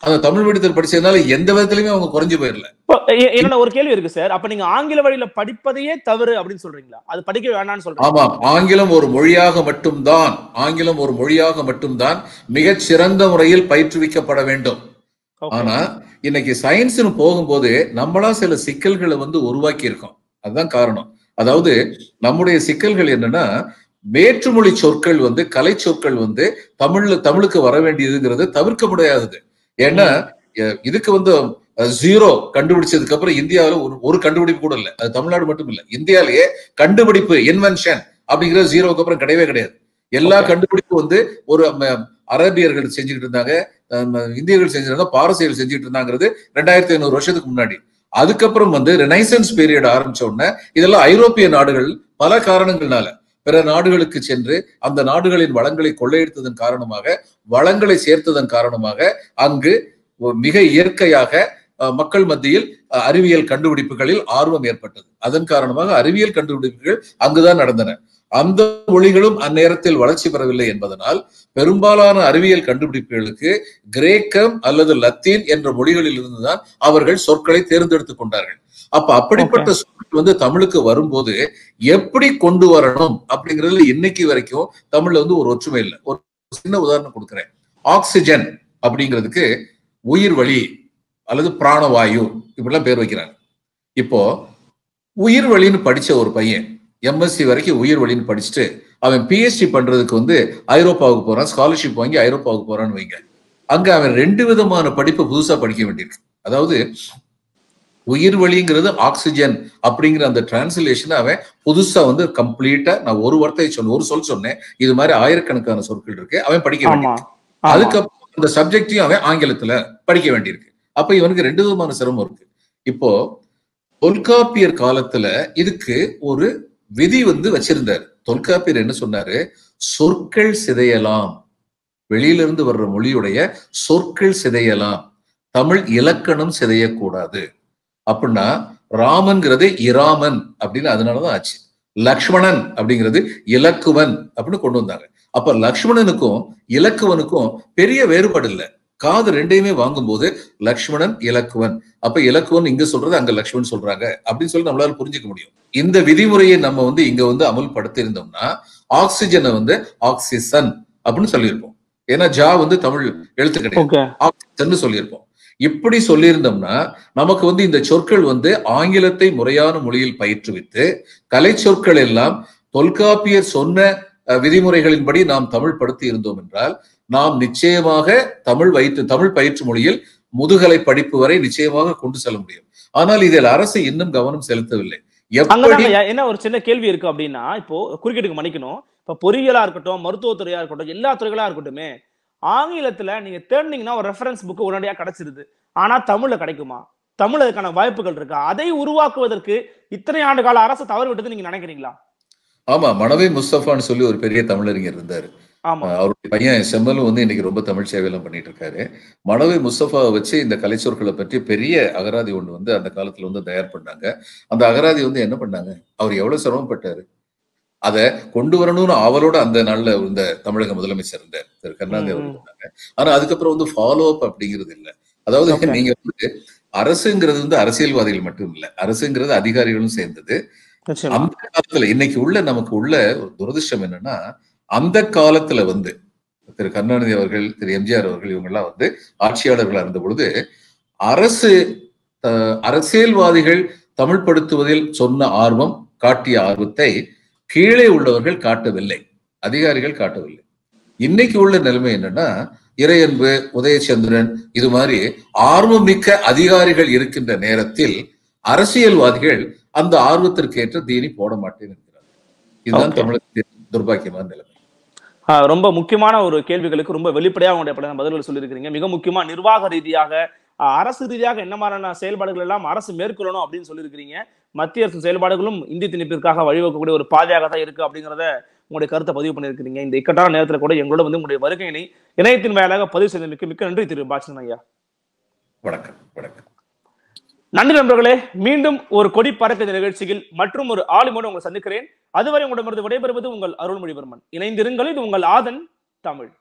[SPEAKER 2] அந்த தமிழ் மீடியத்தில் படிச்சதுனால எந்த விதத்திலுமே அவங்க குறைஞ்சு போயிடல
[SPEAKER 3] இப்போ எ- என்னோட ஒரு கேள்வி இருக்கு சார் அப்ப நீங்க ஆங்கில வழியில படிப்பதையே தவறு அப்படின்னு சொல்றீங்களா அது படிக்க வேணாம்னு சொல்றீங்க
[SPEAKER 2] ஆமாம் ஆங்கிலம் ஒரு மொழியாக மட்டும்தான் ஆங்கிலம் ஒரு மொழியாக மட்டும்தான் மிகச் சிறந்த முறையில் பயிற்றுவிக்கப்பட வேண்டும் ஆனா இன்னைக்கு சயின்ஸ்னு போகும்போது நம்மளா சில சிக்கல்களை வந்து உருவாக்கி இருக்கோம் அதுதான் காரணம் அதாவது நம்முடைய சிக்கல்கள் என்னன்னா வேற்றுமொழி சொற்கள் வந்து கலை சொற்கள் வந்து தமிழ்ல தமிழுக்கு வர வேண்டியதுங்கிறது தவிர்க்க முடியாதது ஏன்னா எ- இதுக்கு வந்து ஜீரோ கண்டுபிடிச்சதுக்கு அப்புறம் இந்தியாவில் ஒரு ஒரு கண்டுபிடிப்பு கூட இல்லை அது தமிழ்நாடு மட்டும் இல்லை இந்தியாவிலேயே கண்டுபிடிப்பு இன்வென்ஷன் அப்படிங்கிற ஜீரோக்கு அப்புறம் கிடையவே கிடையாது எல்லா
[SPEAKER 3] Okay.
[SPEAKER 2] கண்டுபிடிப்பும் வந்து ஒரு ம, அரபியர்கள் செஞ்சுக்கிட்டு இருந்தாங்க அஹ், இந்தியர்கள் செஞ்சிருந்தாங்க பாரசீகர்கள் செஞ்சுட்டு இருந்தாங்கிறது ரெண்டாயிரத்தி ஐநூறு வருஷத்துக்கு முன்னாடி அதுக்கப்புறம் வந்து ரெனைசன்ஸ் பீரியட் ஆரம்பிச்ச உடனே இதெல்லாம் ஐரோப்பிய நாடுகள் பல காரணங்கள்னால பிற நாடுகளுக்கு சென்று அந்த நாடுகளின் வளங்களை கொள்ளையடித்ததன் காரணமாக வளங்களை சேர்த்ததன் காரணமாக அங்கு ஒரு மிக இயற்கையாக அஹ், மக்கள் மத்தியில் அஹ், அறிவியல் கண்டுபிடிப்புகளில் ஆர்வம் ஏற்பட்டது அதன் காரணமாக அறிவியல் கண்டுபிடிப்புகள் அங்குதான் நடந்தன அந்த மொழிகளும் அந்நேரத்தில் வளர்ச்சி பெறவில்லை என்பதனால் பெரும்பாலான அறிவியல் கண்டுபிடிப்புகளுக்கு கிரேக்கம் அல்லது லத்தீன் என்ற மொழிகளில் இருந்துதான் அவர்கள் சொற்களை தேர்ந்தெடுத்துக் கொண்டார்கள் அப்ப அப்படிப்பட்ட சொற்கள் வந்து தமிழுக்கு வரும்போது எப்படி கொண்டு வரணும் அப்படிங்கிறதுல இன்னைக்கு வரைக்கும் தமிழ்ல வந்து ஒரு ஒற்றுமை இல்லை ஒரு சின்ன உதாரணம் கொடுக்குறேன் ஆக்சிஜன் அப்படிங்கிறதுக்கு உயிர் வழி அல்லது பிராணவாயு இப்படிலாம் பேர் வைக்கிறாங்க இப்போ உயிர் வழின்னு படிச்ச ஒரு பையன் எம்எஸ்சி வரைக்கும் உயிர் வழின்னு படிச்சுட்டு அவன் பிஹெச்டி பண்றதுக்கு வந்து ஐரோப்பாவுக்கு போறான் ஸ்காலர்ஷிப் வாங்கி ஐரோப்பாவுக்கு போறான்னு வைங்க அங்க அவன் ரெண்டு விதமான படிப்பு புதுசா படிக்க வேண்டியிருக்கு அதாவது உயிர் வழிங்கிறது ஆக்சிஜன் அப்படிங்கிற அந்த டிரான்ஸ்லேஷன் அவன் புதுசா வந்து கம்ப்ளீட்டா நான் ஒரு வார்த்தையை சொன்னேன் ஒரு சொல் சொன்னேன் இது மாதிரி ஆயிரக்கணக்கான சொற்கள் இருக்கு அவன் படிக்க வேண்டிய
[SPEAKER 3] ஆமா ஆமா.
[SPEAKER 2] அதுக்கப்புறம் அந்த சப்ஜெக்டையும் அவன் ஆங்கிலத்துல படிக்க வேண்டியிருக்கு அப்ப இவனுக்கு ரெண்டு விதமான சிரமம் இருக்கு இப்போ தொல்காப்பியர் காலத்துல இதுக்கு ஒரு விதி வந்து வச்சிருந்தார் தொல்காப்பியர் என்ன சொன்னாரு சொற்கள் சிதையலாம் வெளியில இருந்து வர்ற மொழியுடைய சொற்கள் சிதையலாம் தமிழ் இலக்கணம் சிதையக்கூடாது அப்படின்னா ராமன்கிறது இராமன் அப்படின்னு அதனாலதான் ஆச்சு லக்ஷ்மணன் அப்படிங்கிறது இலக்குவன் அப்படின்னு கொண்டு வந்தாங்க அப்ப லக்ஷ்மணனுக்கும் இலக்குவனுக்கும் பெரிய வேறுபாடு இல்லை காது ரெண்டையுமே வாங்கும்போது லக்ஷ்மணன் இலக்குவன் அப்ப இலக்குவன் இங்க சொல்றது அங்க லக்ஷ்மணன் சொல்றாங்க அப்படின்னு சொல்லி நம்மளால புரிஞ்சுக்க முடியும் இந்த விதிமுறையை நம்ம வந்து இங்க வந்து அமல்படுத்தி இருந்தோம்னா ஆக்சிஜனை வந்து ஆக்சிசன் அப்படின்னு சொல்லியிருப்போம் ஏன்னா ஜா வந்து தமிழ் எழுத்து கிடையாது
[SPEAKER 3] ஓகே
[SPEAKER 2] ஆக்சிஜன் சொல்லியிருப்போம் இப்படி சொல்லியிருந்தோம்னா நமக்கு வந்து இந்த சொற்கள் வந்து ஆங்கிலத்தை முறையான மொழியில் பயிற்றுவித்து கலை சொற்கள் எல்லாம் தொல்காப்பியர் சொன்ன அஹ், விதிமுறைகளின்படி நாம் தமிழ் படுத்தி இருந்தோம் என்றால் நாம் நிச்சயமாக தமிழ் வைத்து தமிழ் பயிற்று மொழியில் முதுகலை படிப்பு வரை நிச்சயமாக கொண்டு செல்ல முடியும் ஆனால் இதில் அரசு இன்னும் கவனம் செலுத்தவில்லை எப்படி
[SPEAKER 3] அங்கதான் ஐயா, என்ன ஒரு சின்ன கேள்வி இருக்கு அப்படின்னா இப்போ குறுக்கீட்டுக்கு மன்னிக்கணும் இப்ப பொறியியலா இருக்கட்டும் மருத்துவத்துறையா இருக்கட்டும் எல்லா துறைகளா இருக்கட்டுமே ஆங்கிலத்துல நீங்க தேடினீங்கன்னா ஒரு ரெஃபரன்ஸ் புக் உடனடியா கிடைச்சிருது ஆனா தமிழ்ல கிடைக்குமா தமிழ் அதுக்கான வாய்ப்புகள் இருக்கா அதை உருவாக்குவதற்கு இத்தனை ஆண்டு கால அரசு தவறு விட்டது நீங்க நினைக்கிறீங்களா
[SPEAKER 2] ஆமா மணவை முஸ்தபான்னு சொல்லி ஒரு பெரிய தமிழறிஞர் இருந்தாரு
[SPEAKER 3] ஆமா
[SPEAKER 2] அஹ் அவருடைய பையன் செம்மலும் வந்து இன்னைக்கு ரொம்ப தமிழ் சேவையெல்லாம் பண்ணிட்டு இருக்காரு மணவை முஸ்தபாவை வச்சு இந்த கலைச்சொற்களை பற்றி பெரிய அகராதி ஒன்று வந்து அந்த காலத்துல வந்து தயார் பண்ணாங்க அந்த அகராதி வந்து என்ன பண்ணாங்க அவர் எவ்வளவு சிரமப்பட்டாரு அதை கொண்டு வரணும்னு அவரோட அந்த நாள்ல இந்த தமிழக முதலமைச்சர் இருந்தார் திரு கருணாநிதி அவர்கள்
[SPEAKER 3] ம், ம்.
[SPEAKER 2] இருந்தாங்க ஆனா அதுக்கப்புறம் வந்து ஃபாலோ அப் அப்படிங்கிறது இல்ல அதாவது
[SPEAKER 3] Okay.
[SPEAKER 2] நீங்க வந்து அரசுங்கிறது வந்து அரசியல்வாதிகள் மட்டும் இல்ல அரசுங்கிறது அதிகாரிகளும் சேர்ந்தது
[SPEAKER 3] நிச்சயமா
[SPEAKER 2] அந்த காலத்துல இன்னைக்கு உள்ள நமக்கு உள்ள ஒரு துரதிர்ஷ்டம் என்னன்னா அந்த காலத்துல வந்து திரு கருணாநிதி அவர்கள் திரு எம்ஜிஆர் அவர்கள் இவங்க எல்லாம் வந்து ஆட்சியாளர்களா இருந்த பொழுது அரசு அஹ், அரசியல்வாதிகள் தமிழ் படுத்துவதில் சொன்ன ஆர்வம் காட்டிய ஆர்வத்தை கீழே உள்ளவர்கள் காட்டவில்லை அதிகாரிகள் காட்டவில்லை இன்னைக்கு உள்ள நிலைமை என்னன்னா இறையன்பு உதயச்சந்திரன் இது மாதிரி ஆர்வம் மிக்க அதிகாரிகள் இருக்கின்ற நேரத்தில் அரசியல்வாதிகள் அந்த ஆர்வத்திற்கேற்ற தீனி போட மாட்டேன் என்கிறார் இதுதான்
[SPEAKER 3] Okay.
[SPEAKER 2] தமிழகத்தின் துர்பாக்கியமான நிலைமை
[SPEAKER 3] ஆஹ் ரொம்ப முக்கியமான ஒரு கேள்விகளுக்கு ரொம்ப வெளிப்படையாக உங்களுடைய பல பதில்கள் சொல்லியிருக்கிறீங்க மிக முக்கியமா நிர்வாக ரீதியாக ஆஹ் அரசு ரீதியாக என்ன மாதிரியான செயல்பாடுகள் எல்லாம் அரசு மேற்கொள்ளணும் அப்படின்னு சொல்லியிருக்கிறீங்க மத்திய அரசு செயல்பாடுகளும் இந்தி திணிப்பிற்காக வழிவகுக்கக்கூடிய ஒரு பாதையாக தான் இருக்கு அப்படிங்கிறத உங்களுடைய கருத்தை பதிவு பண்ணியிருக்கிறீங்க இந்த இக்கட்டான நேரத்தில் கூட எங்களோட வந்து உங்களுடைய வருகையினை இணையத்தின் வாயிலாக பதிவு செய்தமைக்கு மிக்க நன்றி திரு பாட்சன் ஐயா
[SPEAKER 2] வணக்கம் வணக்கம்
[SPEAKER 3] நன்றி நண்பர்களே மீண்டும் ஒரு கொடி பறக்க நிகழ்ச்சியில் மற்றும் ஒரு ஆளுமோடு உங்களை சந்திக்கிறேன் அதுவரை உங்களிடமிருந்து விடைபெறுவது உங்கள் அருள்மொழிவர்மன் இணைந்திருங்கள் இது உங்கள் ஆதன் தமிழ்